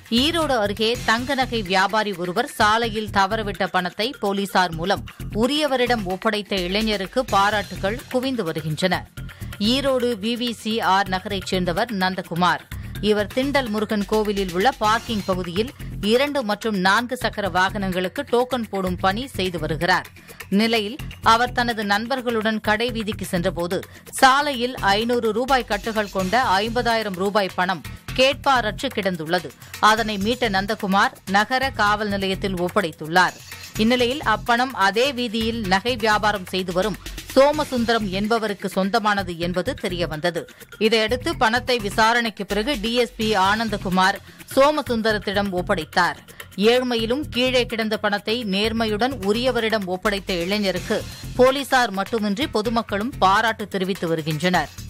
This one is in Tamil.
ஈரோடு அருகே தங்க நகை வியாபாரி ஒருவர் சாலையில் தவறவிட்ட பணத்தை போலீசார் மூலம் உரியவரிடம் ஒப்படைத்த இளைஞருக்கு பாராட்டுகள் குவிந்து வருகின்றன ஈரோடு விவிசி ஆர் நகரைச் சேர்ந்தவர் நந்தகுமார் இவர் திண்டல் முருகன் கோவிலில் உள்ள பார்க்கிங் பகுதியில் இரண்டு மற்றும் நான்கு சக்கர வாகனங்களுக்கு டோக்கன் போடும் பணி செய்து வருகிறார் நிலையில் அவர் தனது நண்பர்களுடன் கடை வீதிக்கு சென்றபோது சாலையில் ஐநூறு ரூபாய் கட்டுகள் கொண்ட ஐம்பதாயிரம் ரூபாய் பணம் கேட்பாரற்று கிடந்துள்ளது அதனை மீட்ட நந்தகுமார் நகர காவல் நிலையத்தில் ஒப்படைத்துள்ளார் இந்நிலையில் அப்பணம் அதே வீதியில் நகை வியாபாரம் செய்து வரும் சோமசுந்தரம் என்பவருக்கு சொந்தமானது என்பது தெரியவந்தது இதையடுத்து பணத்தை விசாரணைக்கு பிறகு டிஎஸ்பி ஆனந்தகுமார் சோமசுந்தரத்திடம் ஒப்படைத்தார் ஏழ்மையிலும் கீழே கிடந்த பணத்தை நேர்மையுடன் உரியவரிடம் ஒப்படைத்த இளைஞருக்கு போலீசார் மட்டுமின்றி பொதுமக்களும் பாராட்டு தெரிவித்து வருகின்றனர்